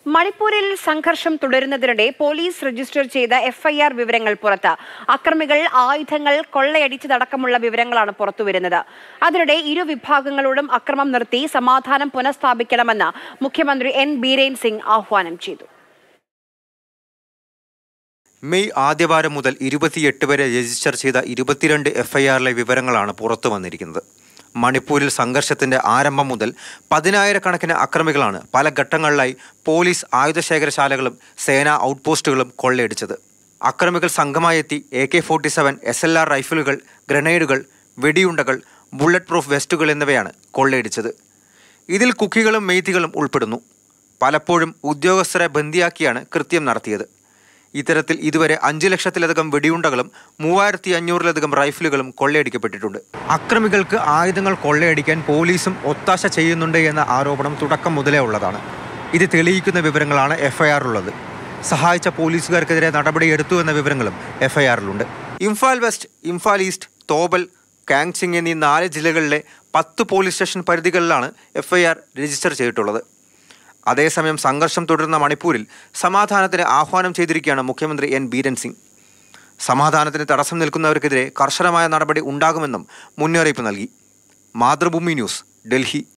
മണിപ്പൂരിൽ സംഘർഷം തുടരുന്നതിനിടെ പോലീസ് രജിസ്റ്റർ ചെയ്ത എഫ്ഐആർ വിവരങ്ങൾ പുറത്ത് അക്രമികൾ ആയുധങ്ങൾ കൊള്ളയടിച്ചതടക്കമുള്ള വിവരങ്ങളാണ് പുറത്തുവരുന്നത് അതിനിടെ ഇരു വിഭാഗങ്ങളോടും അക്രമം നിർത്തി സമാധാനം പുനഃസ്ഥാപിക്കണമെന്ന് മുഖ്യമന്ത്രി എൻ ബീരേൻ സിംഗ് ആഹ്വാനം ചെയ്തു മെയ് ആദ്യവാരം മുതൽ ഇരുപത്തിയെട്ട് വരെ രജിസ്റ്റർ ചെയ്ത ഇരുപത്തിരണ്ട് എഫ്ഐആറിലെ വിവരങ്ങളാണ് പുറത്തു വന്നിരിക്കുന്നത് മണിപ്പൂരിൽ സംഘർഷത്തിന്റെ ആരംഭം മുതൽ പതിനായിരക്കണക്കിന് അക്രമികളാണ് പല ഘട്ടങ്ങളിലായി പോലീസ് ആയുധശേഖരശാലകളും സേനാ ഔട്ട്പോസ്റ്റുകളും കൊള്ളയടിച്ചത് അക്രമികൾ സംഘമായെത്തി A K forty seven S L R റൈഫിലുകൾ ഗ്രനേഡുകൾ വെടിയുണ്ടകൾ ബുള്ളറ്റ് പ്രൂഫ് വെസ്റ്റുകൾ എന്നിവയാണ് കൊള്ളയടിച്ചത് ഇതിൽ കുക്കികളും മെയ്ത്തികളും ഉൾപ്പെടുന്നു പലപ്പോഴും ഉദ്യോഗസ്ഥരെ ബന്ദിയാക്കിയാണ് കൃത്യം നടത്തിയത് ഇത്തരത്തിൽ ഇതുവരെ അഞ്ച് ലക്ഷത്തിലധികം വെടിയുണ്ടകളും മൂവായിരത്തി അഞ്ഞൂറിലധികം റൈഫിലുകളും കൊള്ളയടിക്കപ്പെട്ടിട്ടുണ്ട് അക്രമികൾക്ക് ആയുധങ്ങൾ കൊള്ളയടിക്കാൻ പോലീസും ഒത്താശ ചെയ്യുന്നുണ്ട് എന്ന ആരോപണം തുടക്കം മുതലേ ഉള്ളതാണ് ഇത് തെളിയിക്കുന്ന വിവരങ്ങളാണ് എഫ്ഐആറിലുള്ളത് സഹായിച്ച പോലീസുകാർക്കെതിരെ നടപടിയെടുത്തു എന്ന വിവരങ്ങളും എഫ്ഐആറിലുണ്ട് ഇംഫാൽ വെസ്റ്റ് ഇംഫാൽ ഈസ്റ്റ് തോബൽ കാങ്സിംഗ് എന്നീ നാല് ജില്ലകളിലെ പത്ത് പോലീസ് സ്റ്റേഷൻ പരിധികളിലാണ് എഫ്ഐആർ രജിസ്റ്റർ ചെയ്തിട്ടുള്ളത് അതേസമയം സംഘർഷം തുടരുന്ന മണിപ്പൂരിൽ സമാധാനത്തിന് ആഹ്വാനം ചെയ്തിരിക്കുകയാണ് മുഖ്യമന്ത്രി എൻ ബീരൻ സിംഗ് സമാധാനത്തിന് തടസ്സം നിൽക്കുന്നവർക്കെതിരെ കർശനമായ നടപടി ഉണ്ടാകുമെന്നും മുന്നറിയിപ്പ് നൽകി മാതൃഭൂമി ന്യൂസ് ഡൽഹി